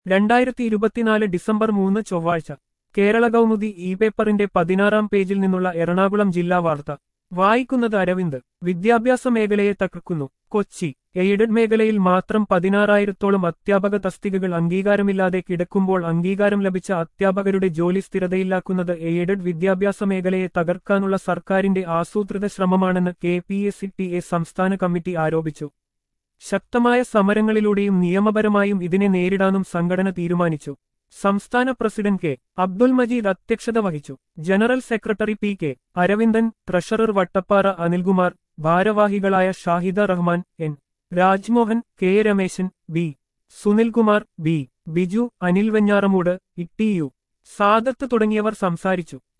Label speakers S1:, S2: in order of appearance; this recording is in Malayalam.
S1: രണ്ടായിരത്തി ഇരുപത്തിനാല് ഡിസംബർ മൂന്ന് ചൊവ്വാഴ്ച കേരള കൗമുദി ഇ പേപ്പറിന്റെ പതിനാറാം പേജിൽ നിന്നുള്ള എറണാകുളം ജില്ലാ വാർത്ത വായിക്കുന്നത് അരവിന്ദ് വിദ്യാഭ്യാസ മേഖലയെ തകർക്കുന്നു കൊച്ചി എയ്ഡഡ് മേഖലയിൽ മാത്രം പതിനാറായിരത്തോളം അധ്യാപക തസ്തികകൾ അംഗീകാരമില്ലാതെ കിടക്കുമ്പോൾ അംഗീകാരം ലഭിച്ച അധ്യാപകരുടെ ജോലി സ്ഥിരതയില്ലാക്കുന്നത് എയ്ഡഡ് വിദ്യാഭ്യാസ മേഖലയെ തകർക്കാനുള്ള സർക്കാരിന്റെ ആസൂത്രിത ശ്രമമാണെന്ന് K P S C T A സംസ്ഥാന കമ്മിറ്റി ആരോപിച്ചു ശക്തമായ സമരങ്ങളിലൂടെയും നിയമപരമായും ഇതിനെ നേരിടാനും സംഘടന തീരുമാനിച്ചു സംസ്ഥാന പ്രസിഡന്റ് കെ അബ്ദുൽ മജീദ് അധ്യക്ഷത വഹിച്ചു general secretary P K Aravindan treasurer Vattappara Anilkumar ഭാരവാഹികളായ Shahida Rahman N Rajmohan K Rameshan B Sunilkumar B Biju Anil Venjaramoodu E T U Sadath തുടങ്ങിയവർ സംസാരിച്ചു